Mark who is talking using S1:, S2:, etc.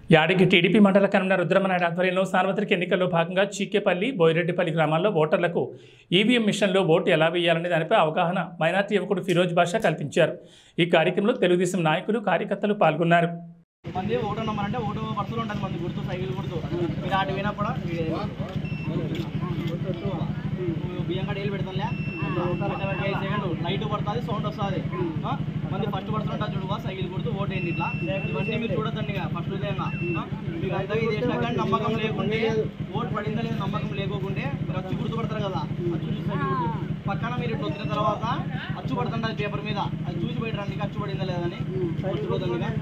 S1: యాడికి టీడీపీ మండల కన్వీనర్ రుద్రమనాయుడు ఆధ్వర్యంలో సార్వత్రిక ఎన్నికల్లో భాగంగా చీకేపల్లి బోయిరెడ్డిపల్లి గ్రామాల్లో ఓటర్లకు ఈవీఎం మిషన్లో ఓటు ఎలా వేయాలనే దానిపై అవగాహన మైనార్టీ యువకుడు ఫిరోజ్ బాషా కల్పించారు ఈ కార్యక్రమంలో తెలుగుదేశం నాయకులు కార్యకర్తలు పాల్గొన్నారు
S2: మంది ఓటు నెంబర్ అంటే ఓటు వరుసలు ఉంటుంది మంది గుర్తు సైకిల్ గుర్తు మీరు ఆటి పోయినప్పుడు బియ్యం కడ వేలు పెడతాంలే సెకండ్ లైట్ పడుతుంది సౌండ్ వస్తుంది మంది ఫస్ట్ పడుతుంటా చూడువా సైకిల్ గుర్తు ఓటు వేయండి ఇట్లా ఇవన్నీ మీరు చూడొద్దండి ఇక ఫస్ట్ ఉదయంగా మీకు అంతా ఇది చేసినా కానీ నమ్మకం లేకుంటే ఓటు పడిందా లేదా నమ్మకం లేకోకుంటే మీరు అచ్చు గుర్తు పడతారు కదా అచ్చు చూసి సైకిల్ గుర్తు పక్కన మీరు ఇట్లా వచ్చిన తర్వాత అచ్చు పడుతుంటుంది పేపర్ మీద అది చూసి బయట రండి అచ్చు పడిందా లేదని చూడదండి